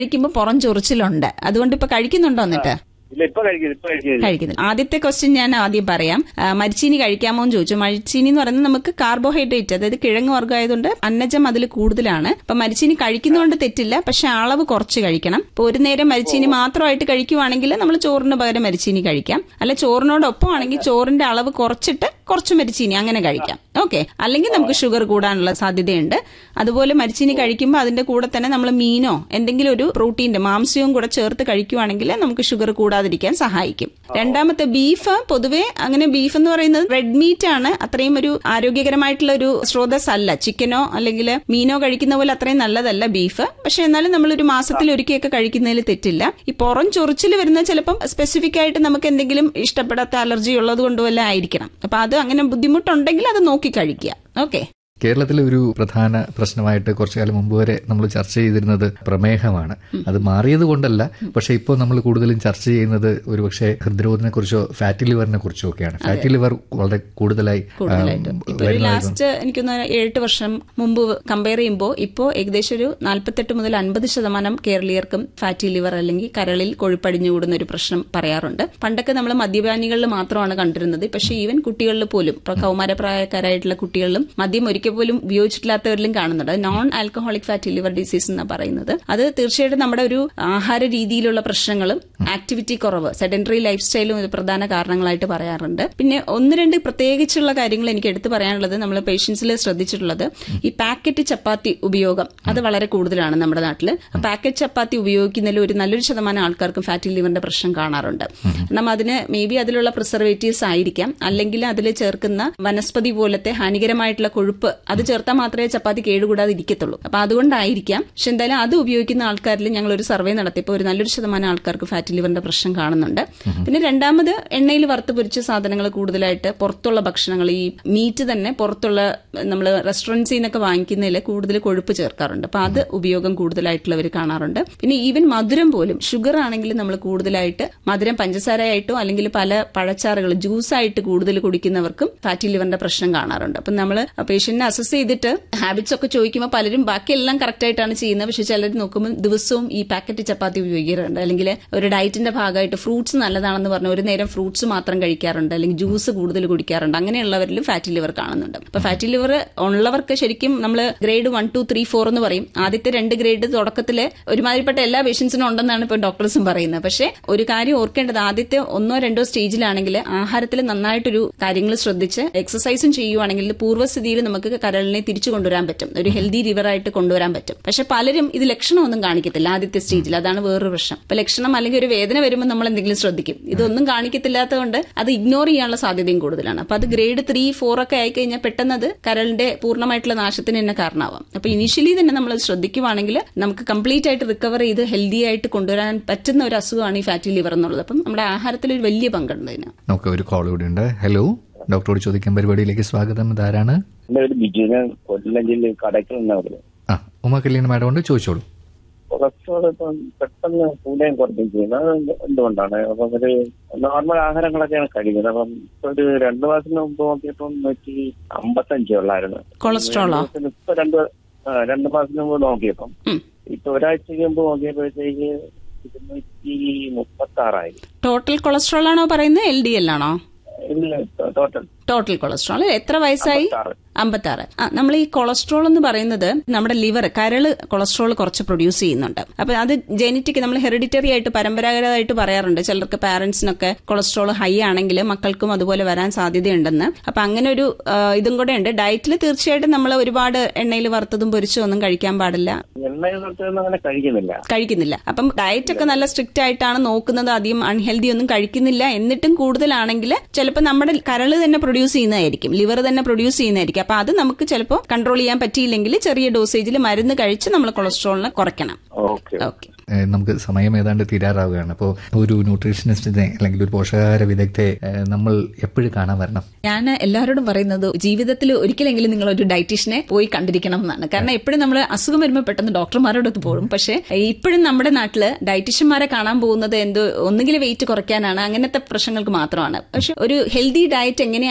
കഴിക്കുമ്പോൾ പുറം ചൊറിച്ചിലുണ്ട് അതുകൊണ്ട് ഇപ്പൊ കഴിക്കുന്നുണ്ടോ എന്നിട്ട് ഇല്ല ഇപ്പൊ കഴിക്കുന്നു ഇപ്പൊ കഴിക്കുന്നില്ല കഴിക്കുന്നില്ല ആദ്യത്തെ ക്വസ്റ്റ്യൻ ഞാൻ ആദ്യം പറയാം ആ, മരിച്ചീനി കഴിക്കാമോ എന്ന് ചോദിച്ചു മരിച്ചീനി എന്ന് പറയുന്നത് നമുക്ക് കാർബോഹൈഡ്രേറ്റ് അതായത് കിഴങ്ങ് വർഗ്ഗമായതുകൊണ്ട് അന്നജം അതിൽ കൂടുതലാണ് അപ്പൊ മരിച്ചീനി കഴിക്കുന്നതുകൊണ്ട് തെറ്റില്ല പക്ഷെ അളവ് കുറച്ച് കഴിക്കണം ഇപ്പൊ ഒരു നേരം മരിച്ചീനി മാത്രമായിട്ട് കഴിക്കുവാണെങ്കിൽ നമ്മൾ ചോറിന് പകരം മരിച്ചീനി കഴിക്കാം അല്ല ചോറിനോടൊപ്പം ആണെങ്കിൽ ചോറിന്റെ അളവ് കുറച്ചിട്ട് കുറച്ച് മരിച്ചീനി അങ്ങനെ കഴിക്കാം ഓക്കെ അല്ലെങ്കിൽ നമുക്ക് ഷുഗർ കൂടാനുള്ള സാധ്യതയുണ്ട് അതുപോലെ മരിച്ചീനി കഴിക്കുമ്പോൾ അതിന്റെ കൂടെ തന്നെ നമ്മൾ മീനോ എന്തെങ്കിലും ഒരു പ്രോട്ടീന്റെ മാംസ്യവും കൂടെ ചേർത്ത് കഴിക്കുവാണെങ്കിൽ നമുക്ക് ഷുഗർ കൂടാതിരിക്കാൻ സഹായിക്കും രണ്ടാമത്തെ ബീഫ് പൊതുവെ അങ്ങനെ ബീഫ് എന്ന് പറയുന്നത് റെഡ് മീറ്റ് ആണ് അത്രയും ഒരു ആരോഗ്യകരമായിട്ടുള്ള ഒരു സ്രോതസ് അല്ല ചിക്കനോ അല്ലെങ്കിൽ മീനോ കഴിക്കുന്ന പോലെ അത്രയും നല്ലതല്ല ബീഫ് പക്ഷെ എന്നാലും നമ്മൾ ഒരു മാസത്തിൽ ഒരിക്കലൊക്കെ കഴിക്കുന്നതിൽ തെറ്റില്ല ഈ പുറം ചൊറിച്ചിൽ വരുന്ന ചിലപ്പം സ്പെസിഫിക് ആയിട്ട് നമുക്ക് എന്തെങ്കിലും ഇഷ്ടപ്പെടാത്ത അലർജി ഉള്ളത് കൊണ്ട് വല്ല ആയിരിക്കണം അപ്പൊ അത് അങ്ങനെ ബുദ്ധിമുട്ടുണ്ടെങ്കിൽ അത് നോക്കി കഴിക്കുക ഓക്കെ കേരളത്തിലെ ഒരു പ്രധാന പ്രശ്നമായിട്ട് കുറച്ചു കാലം മുമ്പ് വരെ നമ്മൾ ചർച്ച ചെയ്തിരുന്നത് പ്രമേഹമാണ് അത് മാറിയത് കൊണ്ടല്ല പക്ഷെ ഇപ്പോൾ നമ്മൾ കൂടുതലും ചർച്ച ചെയ്യുന്നത് ഒരുപക്ഷെ ഹൃദ്രോഗത്തിനെ കുറിച്ചോ ഫാറ്റി ലിവറിനെ കുറിച്ചോ ഒക്കെയാണ് ഫാറ്റി ലിവർ വളരെ കൂടുതലായി ആ, കൂടുതലായിട്ടും ഇപ്പൊ ഒരു വരുന്നത് ലാസ്റ്റ് എനിക്കൊന്ന് ഏഴെട്ട് വർഷം മുമ്പ് കമ്പയർ ചെയ്യുമ്പോൾ ഇപ്പോൾ ഏകദേശം ഒരു നാൽപ്പത്തെട്ട് മുതൽ അൻപത് ശതമാനം കേരളീയർക്കും ഫാറ്റി ലിവർ അല്ലെങ്കിൽ കരളിൽ കൊഴുപ്പടിഞ്ഞു കൂടുന്ന ഒരു പ്രശ്നം പറയാറുണ്ട് പണ്ടൊക്കെ നമ്മൾ മദ്യപാനികളിൽ മാത്രമാണ് കണ്ടിരുന്നത് പക്ഷേ ഈവൻ കുട്ടികളിൽ പോലും ഇപ്പൊ കൗമാരപ്രായക്കാരായിട്ടുള്ള കുട്ടികളിലും മദ്യം ഒരിക്കൽ പോലും ഉപയോഗിച്ചിട്ടില്ലാത്തവരിലും കാണുന്നുണ്ട് അത് non alcoholic fatty liver disease എന്നാണ് പറയുന്നത് അത് തീർച്ചയായിട്ടും നമ്മുടെ ഒരു ആഹാര രീതിയിലുള്ള പ്രശ്നങ്ങളും ആക്ടിവിറ്റി കുറവ് സെഡൻഡറി ലൈഫ് സ്റ്റൈലും ഇത് പ്രധാന കാരണങ്ങളായിട്ട് പറയാറുണ്ട് പിന്നെ ഒന്ന് രണ്ട് പ്രത്യേകിച്ചുള്ള കാര്യങ്ങൾ എനിക്ക് എടുത്തു പറയാനുള്ളത് നമ്മൾ പേഷ്യൻസിൽ ശ്രദ്ധിച്ചിട്ടുള്ളത് ഈ പാക്കറ്റ് ചപ്പാത്തി ഉപയോഗം അത് വളരെ കൂടുതലാണ് നമ്മുടെ നാട്ടിൽ പാക്കറ്റ് ചപ്പാത്തി ഉപയോഗിക്കുന്നതിൽ ഒരു നല്ലൊരു ശതമാനം ആൾക്കാർക്കും ഫാറ്റി ലിവറിന്റെ പ്രശ്നം കാണാറുണ്ട് കാരണം അതിന് മേ ബി അതിലുള്ള പ്രിസർവേറ്റീവ്സ് ആയിരിക്കാം അല്ലെങ്കിൽ അതിൽ ചേർക്കുന്ന വനസ്പതി പോലത്തെ ഹാനികരമായിട്ടുള്ള കൊഴുപ്പ് അത് ചേർത്താൽ മാത്രമേ ചപ്പാത്തി കേടുകൂടാതെ ഇരിക്കത്തുള്ളൂ അപ്പൊ അതുകൊണ്ടായിരിക്കാം പക്ഷെ എന്തായാലും അത് ഉപയോഗിക്കുന്ന ആൾക്കാരിൽ ഞങ്ങൾ ഒരു സർവേ നടത്തിയപ്പോൾ ഒരു നല്ലൊരു ശതമാനം ആൾക്കാർക്ക് ഫാറ്റി ലിവറിന്റെ പ്രശ്നം കാണുന്നുണ്ട് പിന്നെ രണ്ടാമത് എണ്ണയിൽ വറുത്ത് പൊരിച്ച സാധനങ്ങൾ കൂടുതലായിട്ട് പുറത്തുള്ള ഭക്ഷണങ്ങൾ ഈ മീറ്റ് തന്നെ പുറത്തുള്ള നമ്മൾ റെസ്റ്റോറൻറ്റ്സിൽ നിന്നൊക്കെ വാങ്ങിക്കുന്നതിൽ കൂടുതൽ കൊഴുപ്പ് ചേർക്കാറുണ്ട് അപ്പൊ അത് ഉപയോഗം കൂടുതലായിട്ടുള്ളവർ കാണാറുണ്ട് പിന്നെ ഈവൻ മധുരം പോലും ഷുഗർ ആണെങ്കിൽ നമ്മൾ കൂടുതലായിട്ട് മധുരം പഞ്ചസാരയായിട്ടോ അല്ലെങ്കിൽ പല പഴച്ചാറുകൾ ജ്യൂസായിട്ട് കൂടുതൽ കുടിക്കുന്നവർക്കും ഫാറ്റി ലിവറിന്റെ പ്രശ്നം കാണാറുണ്ട് അപ്പം നമ്മൾ പേഷ്യന്റിനെ അസസ് ചെയ്തിട്ട് ഹാബിറ്റ്സ് ഒക്കെ ചോദിക്കുമ്പോൾ പലരും ബാക്കിയെല്ലാം കറക്റ്റ് ആയിട്ടാണ് ചെയ്യുന്നത് പക്ഷെ ചിലർ നോക്കുമ്പോൾ ദിവസവും ഈ പാക്കറ്റ് ചപ്പാത്തി ഉപയോഗിക്കാറുണ്ട് അല്ലെങ്കിൽ ഒരു ഡയറ്റിന്റെ ഭാഗമായിട്ട് ഫ്രൂട്ട്സ് നല്ലതാണെന്ന് പറഞ്ഞ് ഒരു നേരം ഫ്രൂട്ട്സ് മാത്രം കഴിക്കാറുണ്ട് അല്ലെങ്കിൽ ജ്യൂസ് കൂടുതൽ കുടിക്കാറുണ്ട് അങ്ങനെയുള്ളവരിലും ഫാറ്റി ലിവർ കാണുന്നുണ്ട് അപ്പൊ ഫാറ്റി ലിവർ ഉള്ളവർക്ക് ശരിക്കും നമ്മൾ grade one two three four എന്ന് പറയും ആദ്യത്തെ രണ്ട് ഗ്രേഡ് തുടക്കത്തിൽ ഒരുമാതിരിപ്പെട്ട എല്ലാ പേഷ്യൻസിനും ഉണ്ടെന്നാണ് ഇപ്പൊ ഡോക്ടേഴ്സും പറയുന്നത് പക്ഷേ ഒരു കാര്യം ഓർക്കേണ്ടത് ആദ്യത്തെ ഒന്നോ രണ്ടോ സ്റ്റേജിലാണെങ്കിൽ ആഹാരത്തിൽ നന്നായിട്ടൊരു കാര്യങ്ങൾ ശ്രദ്ധിച്ച് എക്സസൈസും ചെയ്യുവാണെങ്കിൽ പൂർവ്വസ്ഥിതിയിൽ നമുക്ക് കരളിനെ തിരിച്ചു കൊണ്ടുവരാൻ പറ്റും ഒരു ഹെൽത്തി റിവറായിട്ട് കൊണ്ടുവരാൻ പറ്റും പക്ഷെ പലരും ഇത് ലക്ഷണമൊന്നും കാണിക്കത്തില്ല ആദ്യത്തെ സ്റ്റേജിൽ അതാണ് വേറൊരു പ്രശ്നം അപ്പൊ ലക്ഷണം അല്ലെങ്കിൽ ഒരു വേദന വരുമ്പോൾ നമ്മൾ എന്തെങ്കിലും ശ്രദ്ധിക്കും ഇതൊന്നും കാണിക്കത്തില്ലാത്തതുകൊണ്ട് അത് ഇഗ്നോർ ചെയ്യാനുള്ള സാധ്യതയും കൂടുതലാണ് അപ്പൊ അത് ഗ്രേഡ് ത്രീ ഫോർ ഒക്കെ ആയിക്കഴിഞ്ഞാൽ പെട്ടെന്ന് അത് കരളിന്റെ പൂർണ്ണമായിട്ടുള്ള നാശത്തിന് തന്നെ കാരണമാവാം അപ്പൊ ഇനിഷ്യലി തന്നെ നമ്മൾ ശ്രദ്ധിക്കുവാണെങ്കിൽ നമുക്ക് കംപ്ലീറ്റ് ആയിട്ട് റിക്കവർ ചെയ്ത് ഹെൽത്തി ആയിട്ട് കൊണ്ടുവരാൻ പറ്റുന്ന ഒരു അസുഖമാണ് ഈ ഫാറ്റി ലിവർ എന്നുള്ളത് അപ്പം നമ്മുടെ ആഹാരത്തിൽ ഒരു വലിയ പങ്കുണ്ട് ഇതിന് നമുക്ക് ഒരു കോൾ കൂടി ഉണ്ട് ഹലോ ഡോക്ടറോട് ചോദിക്കാൻ പരിപാടിയിലേക്ക് സ്വാഗതം ഇതാരാണ് എന്റെ ഒരു ബിജു ഞാൻ കൊല്ലം ജില്ലയിൽ കടയ്ക്കൽ നിന്നാ പറയുന്നത് ആ ഉമ കല്യാണ മാഡം കൊണ്ട് ചോദിച്ചോളൂ കൊളസ്ട്രോൾ ഇപ്പം പെട്ടെന്ന് കൂടുകയും കുറയ്ക്കുകയും ചെയ്യുന്നത് അത് എന്തുകൊണ്ടാണ് അപ്പം ഒരു നോർമൽ ആഹാരങ്ങളൊക്കെയാണ് കഴിക്കുന്നത് അപ്പം ഇപ്പൊ ഒരു രണ്ടു മാസത്തിന് മുമ്പ് നോക്കിയപ്പം നൂറ്റി അമ്പത്തഞ്ചേ ഉള്ളായിരുന്നു കൊളസ്ട്രോളോ ഇപ്പൊ രണ്ട് ആ, രണ്ട് മാസത്തിന് മുമ്പ് നോക്കിയപ്പം ഉം. ഇപ്പൊ ഒരാഴ്ചക്ക് മുമ്പ് നോക്കിയപ്പോഴത്തേക്ക് ഇരുന്നൂറ്റി മുപ്പത്തി ആറായി ടോട്ടൽ കൊളസ്ട്രോൾ ആണോ പറയുന്നത് എൽ ഡി എൽ ആണോ ഇല്ല ടോട്ടൽ ടോട്ടൽ കൊളസ്ട്രോൾ എത്ര വയസ്സായി അമ്പത്താറ്. അമ്പത്താറ് ആ നമ്മൾ ഈ കൊളസ്ട്രോൾ എന്ന് പറയുന്നത് നമ്മുടെ ലിവർ കരള് കൊളസ്ട്രോൾ കുറച്ച് പ്രൊഡ്യൂസ് ചെയ്യുന്നുണ്ട് അപ്പൊ അത് ജനറ്റിക് നമ്മൾ ഹെറിഡിറ്ററി ആയിട്ട് പരമ്പരാഗതമായിട്ട് പറയാറുണ്ട് ചിലർക്ക് പാരന്റ്സിനൊക്കെ കൊളസ്ട്രോൾ ഹൈ ആണെങ്കിൽ മക്കൾക്കും അതുപോലെ വരാൻ സാധ്യതയുണ്ടെന്ന് അപ്പൊ അങ്ങനെ ഒരു ആ, ഇതും കൂടെ ഉണ്ട് ഡയറ്റിൽ തീർച്ചയായിട്ടും നമ്മൾ ഒരുപാട് എണ്ണയിൽ വറുത്തതും പൊരിച്ചതും ഒന്നും കഴിക്കാൻ പാടില്ല എണ്ണയിൽ നിർത്തുന്ന അങ്ങനെ കഴിക്കുന്നില്ല കഴിക്കുന്നില്ല അപ്പം ഡയറ്റ് ഒക്കെ നല്ല സ്ട്രിക്റ്റ് ആയിട്ടാണ് നോക്കുന്നത് അധികം അൺഹെൽത്തി ഒന്നും കഴിക്കുന്നില്ല എന്നിട്ടും കൂടുതലാണെങ്കിൽ ചിലപ്പോൾ നമ്മുടെ കരള് തന്നെ പ്രൊഡ്യൂസ് ചെയ്യുന്നതായിരിക്കും ലിവർ തന്നെ പ്രൊഡ്യൂസ് ചെയ്യുന്നതായിരിക്കും അപ്പൊ അത് നമുക്ക് ചിലപ്പോൾ കൺട്രോൾ ചെയ്യാൻ പറ്റിയില്ലെങ്കിൽ ചെറിയ ഡോസേജിൽ മരുന്ന് കഴിച്ച് നമ്മൾ കൊളസ്ട്രോളിനെ കുറയ്ക്കണം ഓക്കെ ഓക്കെ ഏഹ് നമുക്ക് സമയം ഏതാണ്ട് തീരാറാവുകയാണ് അപ്പോൾ ഒരു ന്യൂട്രീഷനിസ്റ്റിനെ അല്ലെങ്കിൽ ഒരു പോഷകാഹാര വിദഗ്ധയെ ഏഹ് നമ്മൾ എപ്പോഴും കാണാൻ വരണം ഞാൻ എല്ലാവരോടും പറയുന്നത് ജീവിതത്തിൽ ഒരിക്കലെങ്കിലും നിങ്ങൾ ഒരു ഡയറ്റീഷ്യനെ പോയി കണ്ടിരിക്കണം എന്നാണ് കാരണം എപ്പോഴും നമ്മൾ അസുഖം വരുമ്പോൾ പെട്ടെന്ന് ഡോക്ടർമാരോടൊത്ത് പോകും പക്ഷേ ഇപ്പോഴും നമ്മുടെ നാട്ടില് ഡയറ്റീഷ്യന്മാരെ കാണാൻ പോകുന്നത് എന്തോ ഒന്നുകിൽ വെയിറ്റ് കുറയ്ക്കാനാണ് അങ്ങനത്തെ പ്രശ്നങ്ങൾക്ക് മാത്രമാണ് പക്ഷെ ഒരു ഹെൽത്തി ഡയറ്റ് എങ്ങനെയായിരിക്കും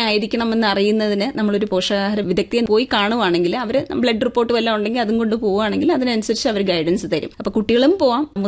ആയിരിക്കണമെന്ന് അറിയുന്നതിന് നമ്മളൊരു പോഷകാഹാര വിദഗ്ധയെ പോയി കാണുവാണെങ്കിൽ അവർ ബ്ലഡ് റിപ്പോർട്ട് വല്ലതും ഉണ്ടെങ്കിൽ അതും കൊണ്ട് പോവുകയാണെങ്കിൽ അതിനനുസരിച്ച് അവർ ഗൈഡൻസ് തരും അപ്പൊ കുട്ടികളും പോവാം